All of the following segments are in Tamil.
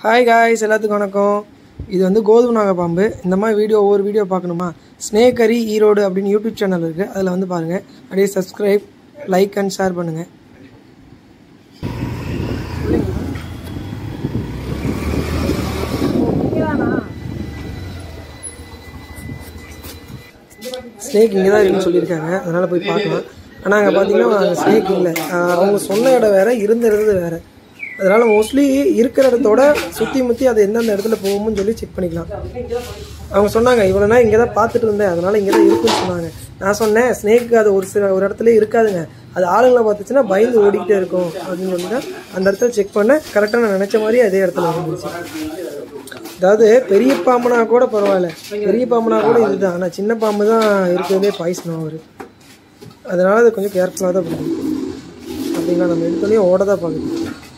ஹாய் காய்ஸ் எல்லாத்துக்கும் வணக்கம் இது வந்து கோதுமை நாக பாம்பு இந்த மாதிரி வீடியோ ஒவ்வொரு வீடியோ பார்க்கணுமா ஸ்னேக் கரி ஈரோடு அப்படின்னு யூடியூப் சேனல் இருக்குது அதில் வந்து பாருங்கள் அப்படியே சப்ஸ்கிரைப் லைக் அண்ட் ஷேர் பண்ணுங்கள் ஸ்னேக் இங்கே தான் இருக்குன்னு சொல்லியிருக்காங்க அதனால் போய் பார்க்கலாம் ஆனால் அங்கே பார்த்தீங்கன்னா அங்கே ஸ்னேக் இல்லை ஆஹ் அவங்க சொன்ன இடம் வேறு இருந்த இடத்துல வேறு அதனால் மோஸ்ட்லி இருக்கிற இடத்தோட சுற்றி முற்றி அது எந்தெந்த இடத்துல போகும்னு சொல்லி செக் பண்ணிக்கலாம் அவங்க சொன்னாங்க இவ்வளோ நேரம் இங்கே தான் பார்த்துட்டு இருந்தேன் அதனால் இங்கே தான் இருக்குன்னு சொன்னாங்க நான் சொன்னேன் ஸ்னேக் அது ஒரு சில ஒரு இடத்துல இருக்காதுங்க அது ஆளுங்களை பார்த்துச்சுன்னா பயந்து ஓடிக்கிட்டே இருக்கும் அப்படின்னு சொல்லிட்டு அந்த இடத்துல செக் பண்ணேன் கரெக்டாக நான் நினச்ச மாதிரி அதே இடத்துல இருந்துச்சு அதாவது பெரிய பாம்புனா கூட பரவாயில்ல பெரிய பாம்புனா கூட இதுதான் ஆனால் சின்ன பாம்பு தான் இருக்கிறதே பாய்சனம் அவர் அதனால அது கொஞ்சம் கேர்ஃபுல்லாக தான் பண்ணும் அப்படிங்களா நம்ம எடுத்தோடனே ஓட தான் பார்க்கணும்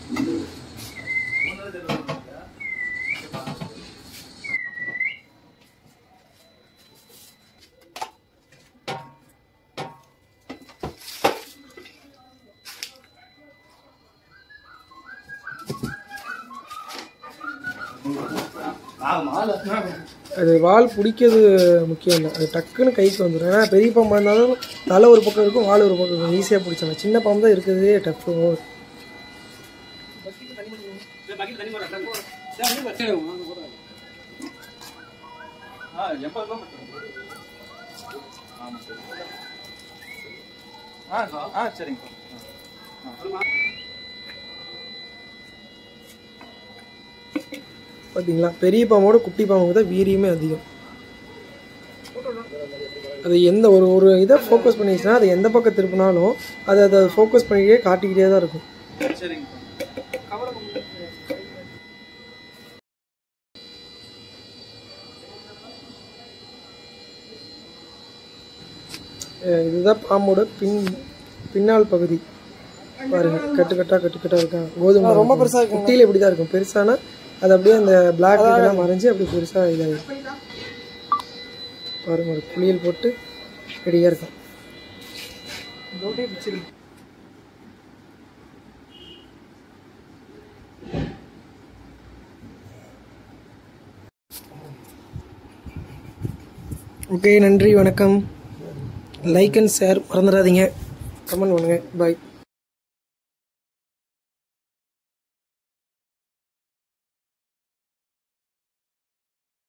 அது வால் பிடிக்கிறது முக்கியம் இல்லை அது டக்குன்னு கைக்கு வந்துடும் ஏன்னா பெரிய பாம்பு இருந்தாலும் தலை ஒரு பக்கம் இருக்கும் வால் ஒரு பக்கம் இருக்கும் ஈஸியாக பிடிச்சாங்க சின்ன பாம்பு தான் இருக்கிறதே டஃப்பு ஆ சரிங்க பார்த்தீங்களா பெரிய பாம்போட குட்டி பாம்புக்கு தான் வீரியமே அதிகம் அது எந்த ஒரு ஒரு இதை ஃபோக்கஸ் பண்ணிடுச்சுன்னா அது எந்த பக்கம் திருப்பினாலும் அது அதை ஃபோக்கஸ் பண்ணிக்கிட்டே காட்டிக்கிட்டே தான் இருக்கும் சரிங்க அஹ் இதுதான் பாம்போட பின் பின்னால் பகுதி பாருங்க கட்டு கட்டா கட்டு கட்டா இருக்காங்க கோதுமை ரொம்ப பெருசா இருக்கும் குட்டியில இப்படி தான் இருக்கும் பெருசானா அது அப்படியே அந்த பிளாக் எல்லாம் மறைஞ்சு அப்படி பெருசா இதாகிடும் பாருங்க ஒரு குளியல் போட்டு ரெடியா இருக்கும் ஓகே நன்றி வணக்கம் லைக் அண்ட் ஷேர் மறந்துடாதீங்க கமெண்ட் பண்ணுங்கள் பாய்